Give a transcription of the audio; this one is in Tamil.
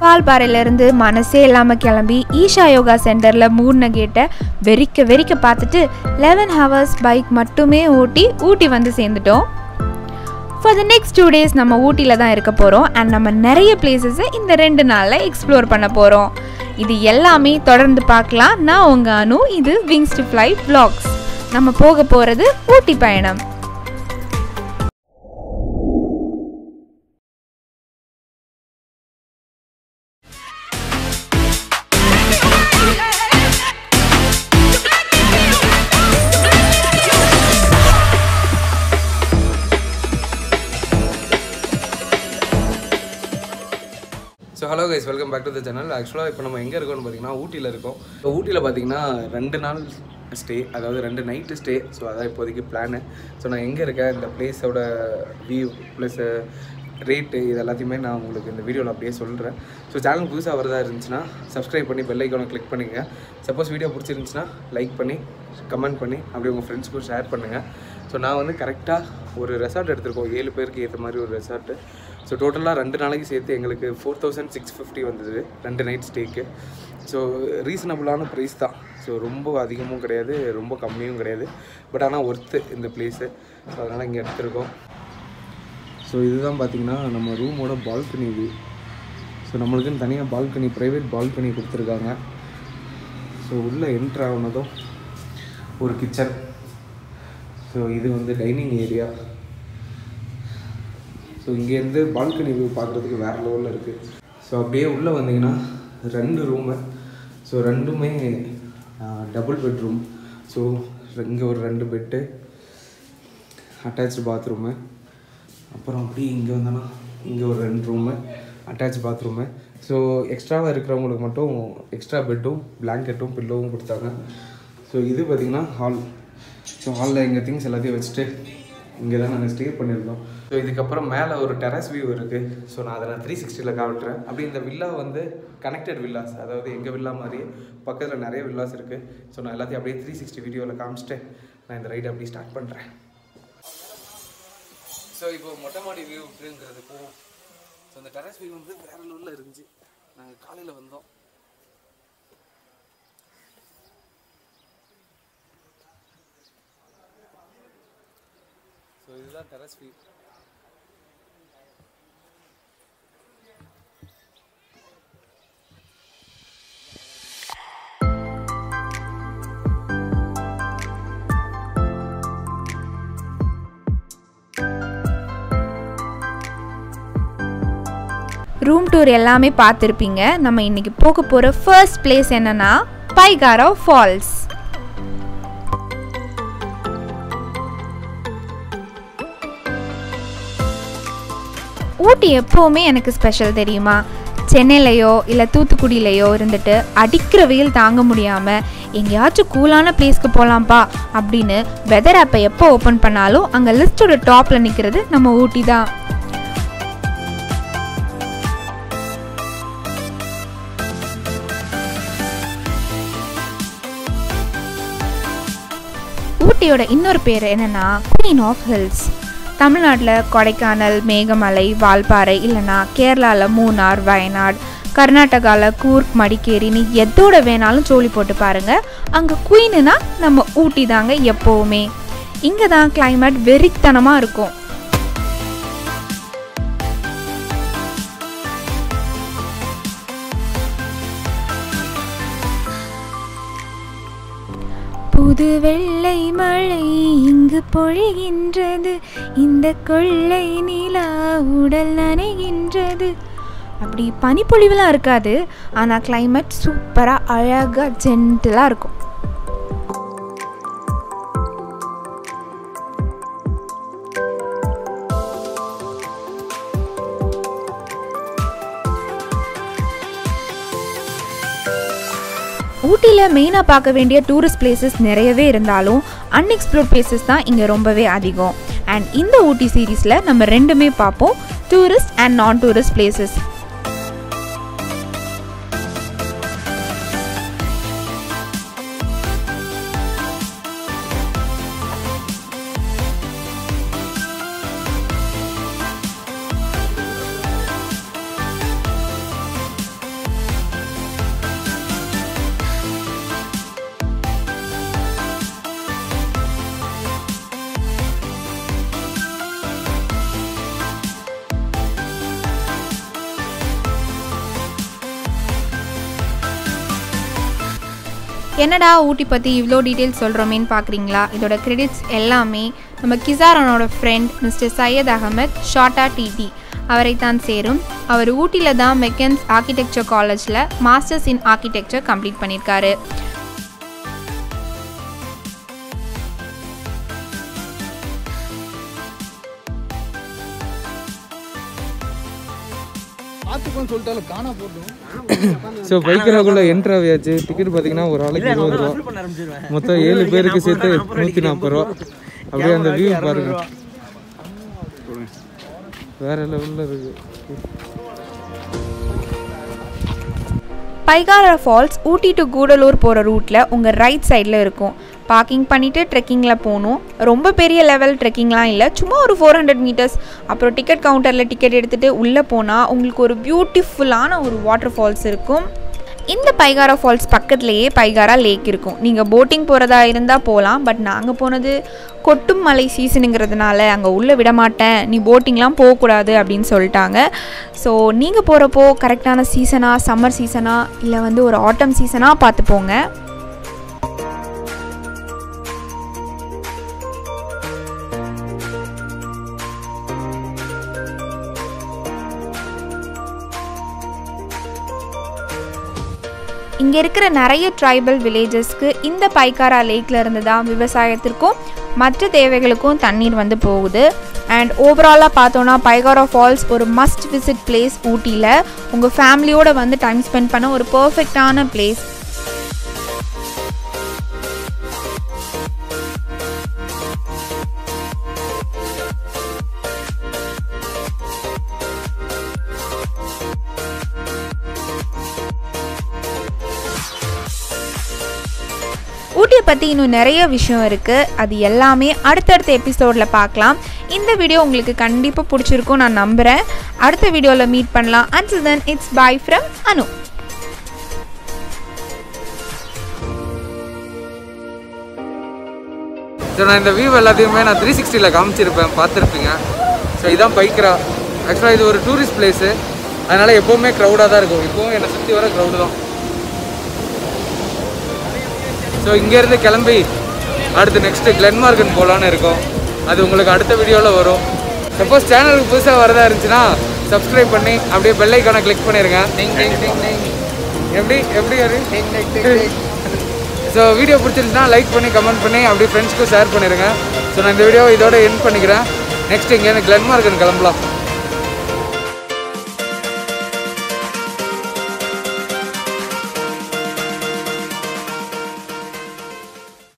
வால்பாறையிலேருந்து மனசே இல்லாமல் கிளம்பி ஈஷா யோகா சென்டரில் மூடின கேட்டை வெறிக்க வெறிக்க பார்த்துட்டு லெவன் ஹவர்ஸ் பைக் மட்டுமே ஓட்டி ஊட்டி வந்து சேர்ந்துட்டோம் for the next two days நம்ம ஊட்டியில் தான் இருக்க போகிறோம் அண்ட் நம்ம நிறைய பிளேசஸை இந்த ரெண்டு நாளில் எக்ஸ்ப்ளோர் பண்ண போகிறோம் இது எல்லாமே தொடர்ந்து பார்க்கலாம் நான் உங்கள் அனு இது விங்ஸ் டு ஃப்ளை vlogs நம்ம போக போகிறது ஊட்டி பயணம் so hello guys welcome back to the channel ஆக்சுவலாக இப்போ நம்ம எங்கே இருக்கோம்னு பார்த்தீங்கன்னா ஊட்டியில் இருக்கோம் இப்போ ஊட்டியில் பார்த்தீங்கன்னா ரெண்டு நாள் ஸ்டே அதாவது ரெண்டு நைட்டு ஸ்டே ஸோ அதான் இப்போதைக்கு பிளானு ஸோ நான் எங்கே இருக்கேன் இந்த பிளேஸோட வியூ ப்ளஸ் ரேட்டு இது எல்லாத்தையுமே நான் உங்களுக்கு இந்த வீடியோவில் அப்படியே சொல்கிறேன் ஸோ சேனல் புதுசாக வரதா இருந்துச்சுன்னா சப்ஸ்கிரைப் பண்ணி பெல் ஐக்கானை கிளிக் பண்ணிங்க சப்போஸ் வீடியோ பிடிச்சிருந்துச்சுன்னா லைக் பண்ணி கமெண்ட் பண்ணி அப்படியே உங்கள் ஃப்ரெண்ட்ஸ்க்கும் ஷேர் பண்ணுங்கள் ஸோ நான் வந்து கரெக்டாக ஒரு ரெசார்ட் எடுத்திருக்கோம் ஏழு பேருக்கு ஏற்ற மாதிரி ஒரு ரெசார்ட்டு ஸோ டோட்டலாக ரெண்டு நாளைக்கு சேர்த்து எங்களுக்கு ஃபோர் தௌசண்ட் சிக்ஸ் ஃபிஃப்டி வந்தது ரெண்டு நைட் ஸ்டேக்கு ஸோ ரீசனபுளான ப்ரைஸ் தான் ஸோ ரொம்ப அதிகமும் கிடையாது ரொம்ப கம்மியும் கிடையாது பட் ஆனால் ஒர்த்து இந்த பிளேஸு ஸோ அதனால் இங்கே எடுத்திருக்கோம் ஸோ இதுதான் பார்த்தீங்கன்னா நம்ம ரூமோட பால்கனி வியூ ஸோ நம்மளுக்குன்னு தனியாக பால்கனி ப்ரைவேட் பால்கனி கொடுத்துருக்காங்க ஸோ உள்ளே என்ட்ரு ஆனதும் ஒரு கிச்சன் ஸோ இது வந்து டைனிங் ஏரியா ஸோ இங்கேருந்து பால்கனி வியூ பார்க்குறதுக்கு வேறு லெவலில் இருக்குது ஸோ அப்படியே உள்ளே வந்தீங்கன்னா ரெண்டு ரூமு ஸோ ரெண்டுமே டபுள் பெட்ரூம் ஸோ இங்கே ஒரு ரெண்டு பெட்டு அட்டாச்சு பாத்ரூமு அப்புறம் அப்படியே இங்கே வந்தோன்னா இங்கே ஒரு ரெண்டு ரூமு அட்டாச் பாத்ரூமு ஸோ எக்ஸ்ட்ராவாக இருக்கிறவங்களுக்கு மட்டும் எக்ஸ்ட்ரா பெட்டும் பிளாங்கெட்டும் பில்லோவும் கொடுத்தாங்க ஸோ இது பார்த்திங்கன்னா ஹால் ஸோ ஹாலில் எங்கள் திங்ஸ் எல்லாத்தையும் வச்சுட்டு இங்கே தான் நாங்கள் ஸ்டே பண்ணியிருந்தோம் ஸோ இதுக்கப்புறம் மேலே ஒரு டெரஸ் வியூ இருக்குது ஸோ நான் அதை நான் த்ரீ சிக்ஸ்டியில் காட்டுறேன் அப்படி இந்த வில்லா வந்து கனெக்டட் வில்லாஸ் அதாவது எங்கள் வில்லா மாதிரியே பக்கத்தில் நிறைய வில்லாஸ் இருக்குது ஸோ நான் எல்லாத்தையும் அப்படியே த்ரீ சிக்ஸ்டி வீடியோவில் காமிச்சிட்டு நான் இந்த ரைடு அப்படியே ஸ்டார்ட் பண்ணுறேன் ஸோ இப்போ மொட்டை மாடி வியூ எப்படிங்கிறது போவோம் ஸோ அந்த டெரஸ் வியூ வந்து வேற லெவலில் இருந்துச்சு நாங்கள் காலையில் வந்தோம் ஸோ இதுதான் டெரஸ் வியூ ரூம் டூர் எல்லாமே பார்த்துருப்பீங்க நம்ம இன்னைக்கு போக போகிற ஃபர்ஸ்ட் பிளேஸ் என்னன்னா பைகாரோ ஃபால்ஸ் ஊட்டி எப்போவுமே எனக்கு ஸ்பெஷல் தெரியுமா சென்னையிலையோ இல்லை தூத்துக்குடியிலையோ இருந்துட்டு அடிக்கிற வெயில் தாங்க முடியாமல் எங்கேயாச்சும் கூலான பிளேஸ்க்கு போகலாம்ப்பா அப்படின்னு வெதர் ஆப்பை எப்போ ஓப்பன் பண்ணாலும் அங்கே லிஸ்டோட டாப்பில் நிற்கிறது நம்ம ஊட்டி தான் ஊட்டியோட இன்னொரு பேர் என்னன்னா குயின் ஆஃப் ஹில்ஸ் தமிழ்நாட்டில் கொடைக்கானல் மேகமலை வால்பாறை இல்லைன்னா கேரளாவில் மூணார் வயநாடு கர்நாடகாவில் கூர்க் மடிக்கேரின்னு எதோட வேணாலும் சோழி போட்டு பாருங்க அங்கே குயினுனா நம்ம ஊட்டி தாங்க எப்போவுமே இங்கே தான் கிளைமேட் வெறித்தனமாக இருக்கும் புது வெள்ளை மழை இங்கு பொழிகின்றது இந்த கொள்ளை நிலா உடல் நனைகின்றது அப்படி பனிப்பொழிவுலாம் இருக்காது ஆனால் கிளைமேட் சூப்பராக அழகாக ஜென்டிலாக இருக்கும் ஊட்டியில் மெயினாக பார்க்க வேண்டிய டூரிஸ்ட் பிளேசஸ் நிறையவே இருந்தாலும் அன்எக்ஸ்ப்ளோர் பிளேசஸ் தான் இங்கே ரொம்பவே அதிகம் அண்ட் இந்த ஊட்டி சீரீஸில் நம்ம ரெண்டுமே பார்ப்போம் டூரிஸ்ட் அண்ட் நான் டூரிஸ்ட் பிளேசஸ் என்னடா ஊட்டி பற்றி இவ்வளோ டீட்டெயில்ஸ் சொல்கிறோமேன்னு பார்க்குறீங்களா இதோட கிரெடிட்ஸ் எல்லாமே நம்ம கிசாரனோட ஃப்ரெண்ட் மிஸ்டர் சையத் அகமத் ஷார்ட்டா டிடி அவரை தான் சேரும் அவர் ஊட்டியில் தான் மெக்கன்ஸ் ஆர்கிடெக்சர் காலேஜில் மாஸ்டர்ஸ் இன் ஆர்கிடெக்சர் கம்ப்ளீட் பண்ணியிருக்காரு பார்த்துக்கோன்னு சொல்லிட்டாலும் காணா போட்டோம் ஸோ பைக்கராக்குள்ள என்ட்ரு ஆகியாச்சு டிக்கெட் பார்த்தீங்கன்னா ஒரு ஆளுக்கு இருபது ரூபா மொத்தம் ஏழு பேருக்கு சேர்த்து நூற்றி நாற்பது ரூபா அப்படியே அந்த வியூ பாருங்க வேற லெவலில் இருக்கு பைகாரா ஃபால்ஸ் ஊட்டி டு கூடலூர் போகிற ரூட்டில் உங்கள் ரைட் சைடில் இருக்கும் பார்க்கிங் பண்ணிவிட்டு ட்ரெக்கிங்கில் போகணும் ரொம்ப பெரிய லெவல் ட்ரெக்கிங்லாம் இல்லை சும்மா ஒரு ஃபோர் ஹண்ட்ரட் மீட்டர்ஸ் அப்புறம் டிக்கெட் கவுண்டரில் டிக்கெட் எடுத்துகிட்டு உள்ளே போனால் உங்களுக்கு ஒரு பியூட்டிஃபுல்லான ஒரு வாட்டர் ஃபால்ஸ் இருக்கும் இந்த பைகாரா ஃபால்ஸ் பக்கத்துலேயே பைகாரா லேக் இருக்கும் நீங்கள் போட்டிங் போகிறதா இருந்தால் போகலாம் பட் நாங்கள் போனது கொட்டும் மலை சீசனுங்கிறதுனால அங்கே உள்ளே விட மாட்டேன் நீ போட்டிங்லாம் போகக்கூடாது அப்படின்னு சொல்லிட்டாங்க ஸோ நீங்கள் போகிறப்போ கரெக்டான சீசனாக சம்மர் சீசனா இல்லை வந்து ஒரு ஆட்டம் சீசனாக பார்த்து போங்க இங்கே இருக்கிற நிறைய ட்ரைபல் வில்லேஜஸ்க்கு இந்த பைக்காரா லேக்கில் இருந்து தான் விவசாயத்திற்கும் மற்ற தேவைகளுக்கும் தண்ணீர் வந்து போகுது அண்ட் ஓவராலாக பார்த்தோன்னா பைகாரா ஃபால்ஸ் ஒரு மஸ்ட் விசிட் பிளேஸ் ஊட்டியில் உங்கள் ஃபேமிலியோட வந்து டைம் ஸ்பெண்ட் பண்ண ஒரு பர்ஃபெக்டான பிளேஸ் ஊட்டியை பற்றி இன்னும் நிறைய விஷயம் இருக்குது அது எல்லாமே அடுத்தடுத்த எபிசோடில் பார்க்கலாம் இந்த வீடியோ உங்களுக்கு கண்டிப்பாக பிடிச்சிருக்கும் நான் நம்புகிறேன் அடுத்த வீடியோவில் மீட் பண்ணலாம் until then it's bye from Anu so நான் இந்த வியூ எல்லாத்தையுமே நான் த்ரீ சிக்ஸ்டியில் காமிச்சிருப்பேன் பார்த்துருப்பீங்க ஸோ இதான் பைக்கரா ஆக்சுவலாக இது ஒரு டூரிஸ்ட் பிளேஸு அதனால் எப்போவுமே க்ரௌடாக தான் இருக்கும் இப்போவும் என்னை சுற்றி வர க்ரௌடு தான் ஸோ இங்கேருந்து கிளம்பி அடுத்து நெக்ஸ்ட்டு கிளென்மார்க்கன் போகலான்னு இருக்கோம் அது உங்களுக்கு அடுத்த வீடியோவில் வரும் சப்போஸ் சேனலுக்கு புதுசாக வரதா இருந்துச்சுன்னா சப்ஸ்கிரைப் பண்ணி அப்படியே பெல் ஐக்கானை கிளிக் பண்ணிடுங்க எப்படி எப்படி வரும் ஸோ வீடியோ பிடிச்சிருந்துச்சுன்னா லைக் பண்ணி கமெண்ட் பண்ணி அப்படியே ஃப்ரெண்ட்ஸ்க்கும் ஷேர் பண்ணிடுங்க ஸோ நான் இந்த வீடியோவை இதோட எண்ட் பண்ணிக்கிறேன் நெக்ஸ்ட் இங்கேருந்து கிளென்மார்க்கன் கிளம்பலாம்